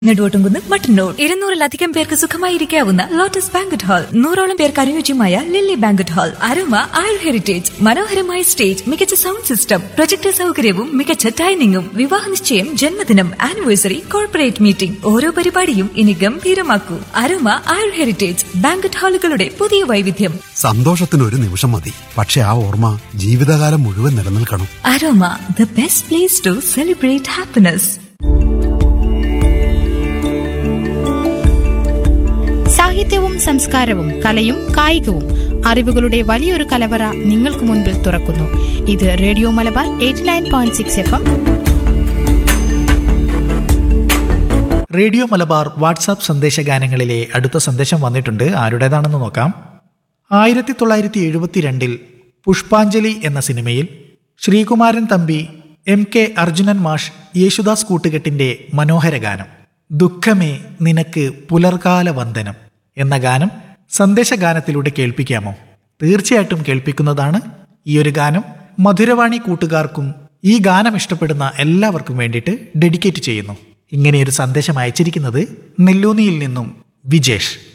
നെടുവോട്ടുംകുന്ന് മട്ടന്നൂർ ഇരുന്നൂറിലധികം പേർക്ക് സുഖമായിരിക്കാവുന്ന lotus banquet hall നൂറോളം പേർക്ക് അനുയോജ്യമായ lily banquet hall Aroma Ayur heritage മനോഹരമായ സ്റ്റേജ് മികച്ച സൗണ്ട് സിസ്റ്റം പ്രൊജക്ടർ സൗകര്യവും മികച്ച ഡൈനിങ്ങും വിവാഹ നിശ്ചയം ജന്മദിനം ആനിവേഴ്സറി കോർപ്പറേറ്റ് മീറ്റിംഗ് ഓരോ പരിപാടിയും ഇനി ഗംഭീരമാക്കൂ അരോമ ആയുർ ഹെറിറ്റേജ് ബാങ്കറ്റ് ഹാളുകളുടെ പുതിയ വൈവിധ്യം സന്തോഷത്തിന് ഒരു നിമിഷം മതി പക്ഷെ ആ ഓർമ്മ ജീവിതകാലം മുഴുവൻ നിലനിൽക്കണം Aroma the best place to celebrate happiness സാഹിത്യവും സംസ്കാരവും കലയും കായികവും അറിവുകളുടെ വലിയൊരു കലവറ നിങ്ങൾക്ക് മുൻപിൽ തുറക്കുന്നു ഇത് radio Malabar eighty nine point six F M radio Malabar WhatsApp സന്ദേശഗാനങ്ങളിലെ അടുത്ത സന്ദേശം വന്നിട്ടുണ്ട് ആരുടേതാണെന്ന് നോക്കാം ആയിരത്തി തൊള്ളായിരത്തി എഴുപത്തിരണ്ടിൽ പുഷ്പാഞ്ജലി എന്ന സിനിമയിൽ ശ്രീകുമാരൻ തമ്പി എം കെ അർജുനൻ മാഷ് യേശുദാസ് കൂട്ടുകെട്ടിന്റെ മനോഹര ഗാനം ദുഃഖമേ നിനക്ക് പുലർകാല വന്ദനം എന്ന ഗാനം സന്ദേശഗാനത്തിലൂടെ കേൾപ്പിക്കാമോ തീർച്ചയായിട്ടും കേൾപ്പിക്കുന്നതാണ് ഈ ഒരു ഗാനം മധുരവാണി കൂട്ടുകാർക്കും ഈ ഗാനം ഇഷ്ടപ്പെടുന്ന എല്ലാവർക്കും വേണ്ടിയിട്ട് ഡെഡിക്കേറ്റ് ചെയ്യുന്നു ഇങ്ങനെയൊരു സന്ദേശം അയച്ചിരിക്കുന്നത് നെല്ലൂനിയിൽ നിന്നും വിജേഷ്